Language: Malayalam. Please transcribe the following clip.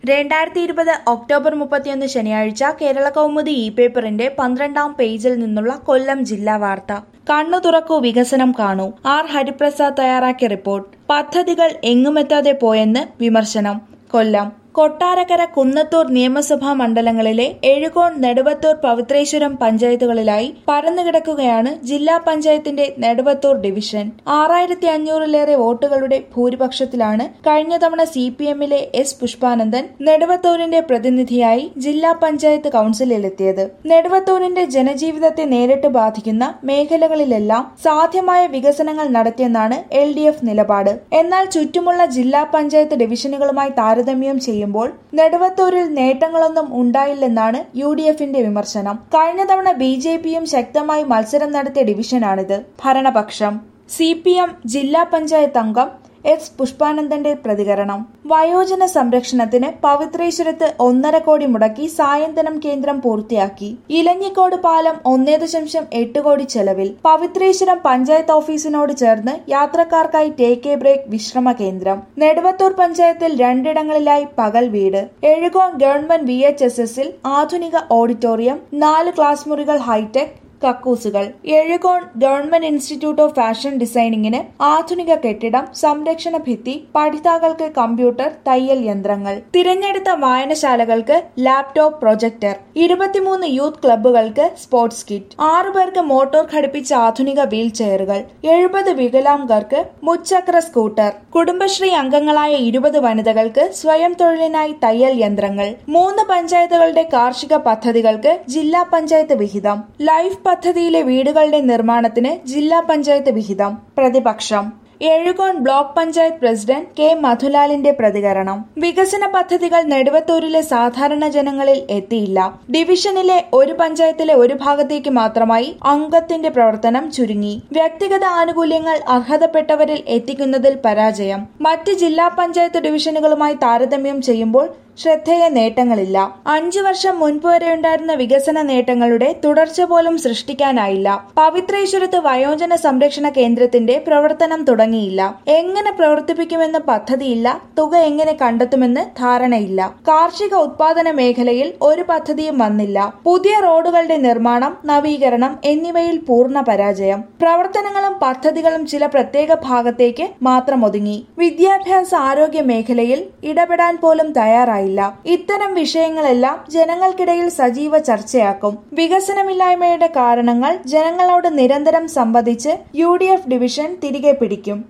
രണ്ടായിരത്തി ഇരുപത് ഒക്ടോബർ മുപ്പത്തിയൊന്ന് ശനിയാഴ്ച കേരള കൗമുദി ഇ പേപ്പറിന്റെ പന്ത്രണ്ടാം പേജിൽ നിന്നുള്ള കൊല്ലം ജില്ലാ വാർത്ത കണ്ണു തുറക്കൂ വികസനം കാണൂ ആർ ഹരിപ്രസാദ് തയ്യാറാക്കിയ റിപ്പോർട്ട് പദ്ധതികൾ എങ്ങുമെത്താതെ പോയെന്ന് വിമർശനം കൊല്ലം കൊട്ടാരക്കര കുന്നത്തൂർ നിയമസഭാ മണ്ഡലങ്ങളിലെ എഴുകോൺ നെടുവത്തൂർ പവിത്രേശ്വരം പഞ്ചായത്തുകളിലായി പരന്നുകിടക്കുകയാണ് ജില്ലാ പഞ്ചായത്തിന്റെ നെടുവത്തൂർ ഡിവിഷൻ ആറായിരത്തി അഞ്ഞൂറിലേറെ വോട്ടുകളുടെ ഭൂരിപക്ഷത്തിലാണ് കഴിഞ്ഞ തവണ സി പി എമ്മിലെ എസ് പുഷ്പാനന്ദൻ നെടുവത്തൂരിന്റെ പ്രതിനിധിയായി ജില്ലാ പഞ്ചായത്ത് കൌൺസിലിലെത്തിയത് നെടുവത്തൂരിന്റെ ജനജീവിതത്തെ നേരിട്ട് ബാധിക്കുന്ന മേഖലകളിലെല്ലാം സാധ്യമായ വികസനങ്ങൾ നടത്തിയെന്നാണ് എൽ ഡി എഫ് നിലപാട് എന്നാൽ ചുറ്റുമുള്ള ജില്ലാ പഞ്ചായത്ത് ഡിവിഷനുകളുമായി താരതമ്യം ചെയ്യുമ്പോൾ നെടുവത്തൂരിൽ നേട്ടങ്ങളൊന്നും ഉണ്ടായില്ലെന്നാണ് യു ഡി എഫിന്റെ വിമർശനം കഴിഞ്ഞ തവണ ബി ജെ പിയും ശക്തമായി മത്സരം നടത്തിയ ഡിവിഷനാണിത് ഭരണപക്ഷം സി പി എം ജില്ലാ പഞ്ചായത്ത് അംഗം എസ് പുഷ്പാനന്ദന്റെ പ്രതികരണം വയോജന സംരക്ഷണത്തിന് പവിത്രേശ്വരത്ത് ഒന്നര കോടി മുടക്കി സായന്തനം കേന്ദ്രം പൂർത്തിയാക്കി ഇലഞ്ഞിക്കോട് പാലം ഒന്നേ ദശാംശം എട്ട് കോടി ചെലവിൽ പവിത്രേശ്വരം പഞ്ചായത്ത് ഓഫീസിനോട് ചേർന്ന് യാത്രക്കാർക്കായി ടേക്ക് എ ബ്രേക്ക് വിശ്രമ കേന്ദ്രം നെടുവത്തൂർ പഞ്ചായത്തിൽ രണ്ടിടങ്ങളിലായി പകൽ വീട് Ezhukone government V H S എസിൽ ആധുനിക ഓഡിറ്റോറിയം നാല് ക്ലാസ് മുറികൾ ഹൈടെക് കക്കൂസുകൾ Ezhukone government institute of fashion ഡിസൈനിങ്ങിന് ആധുനിക കെട്ടിടം സംരക്ഷണ ഭിത്തി പഠിതാക്കൾക്ക് കമ്പ്യൂട്ടർ തയ്യൽ യന്ത്രങ്ങൾ തിരഞ്ഞെടുത്ത വായനശാലകൾക്ക് ലാപ്ടോപ്പ് പ്രൊജക്ടർ ഇരുപത്തിമൂന്ന് യൂത്ത് ക്ലബ്ബുകൾക്ക് സ്പോർട്സ് കിറ്റ് ആറു പേർക്ക് മോട്ടോർ ഘടിപ്പിച്ച ആധുനിക വീൽ ചെയറുകൾ എഴുപത് വികലാംഗർക്ക് മുച്ചക്ര സ്കൂട്ടർ കുടുംബശ്രീ അംഗങ്ങളായ ഇരുപത് വനിതകൾക്ക് സ്വയം തൊഴിലിനായി തയ്യൽ യന്ത്രങ്ങൾ മൂന്ന് പഞ്ചായത്തുകളുടെ കാർഷിക പദ്ധതികൾക്ക് ജില്ലാ പഞ്ചായത്ത് വിഹിതം ലൈഫ് പദ്ധതിയിലെ വീടുകളുടെ നിർമ്മാണത്തിന് ജില്ലാ പഞ്ചായത്ത് വിഹിതം പ്രതിപക്ഷം എഴുകോൺ ബ്ലോക്ക് പഞ്ചായത്ത് പ്രസിഡന്റ് കെ മധുലാലിന്റെ പ്രതികരണം വികസന പദ്ധതികൾ നെടുവത്തൂരിലെ സാധാരണ ജനങ്ങളിൽ എത്തിയില്ല ഡിവിഷനിലെ ഒരു പഞ്ചായത്തിലെ ഒരു ഭാഗത്തേക്ക് മാത്രമായി അംഗത്തിന്റെ പ്രവർത്തനം ചുരുങ്ങി വ്യക്തിഗത ആനുകൂല്യങ്ങൾ അർഹതപ്പെട്ടവരിൽ എത്തിക്കുന്നതിൽ പരാജയം മറ്റ് ജില്ലാ പഞ്ചായത്ത് ഡിവിഷനുകളുമായി താരതമ്യം ചെയ്യുമ്പോൾ ശ്രദ്ധേയ നേട്ടങ്ങളില്ല അഞ്ചു വർഷം മുൻപ് വരെ ഉണ്ടായിരുന്ന വികസന നേട്ടങ്ങളുടെ തുടർച്ച പോലും സൃഷ്ടിക്കാനായില്ല പവിത്രേശ്വരത്ത് വയോജന സംരക്ഷണ കേന്ദ്രത്തിന്റെ പ്രവർത്തനം തുടങ്ങിയില്ല എങ്ങനെ പ്രവർത്തിപ്പിക്കുമെന്ന് പദ്ധതിയില്ല തുക എങ്ങനെ കണ്ടെത്തുമെന്ന് ധാരണയില്ല കാർഷിക ഉത്പാദന മേഖലയിൽ ഒരു പദ്ധതിയും വന്നില്ല പുതിയ റോഡുകളുടെ നിർമ്മാണം നവീകരണം എന്നിവയിൽ പൂർണ്ണ പരാജയം പ്രവർത്തനങ്ങളും പദ്ധതികളും ചില പ്രത്യേക ഭാഗത്തേക്ക് മാത്രം ഒതുങ്ങി വിദ്യാഭ്യാസ ആരോഗ്യ മേഖലയിൽ ഇടപെടാൻ പോലും തയ്യാറായില്ല ഇത്തരം വിഷയങ്ങളെല്ലാം ജനങ്ങൾക്കിടയിൽ സജീവ ചർച്ചയാക്കും വികസനമില്ലായ്മയുടെ കാരണങ്ങൾ ജനങ്ങളോട് നിരന്തരം സംവദിച്ച് യു ഡിവിഷൻ തിരികെ പിടിക്കും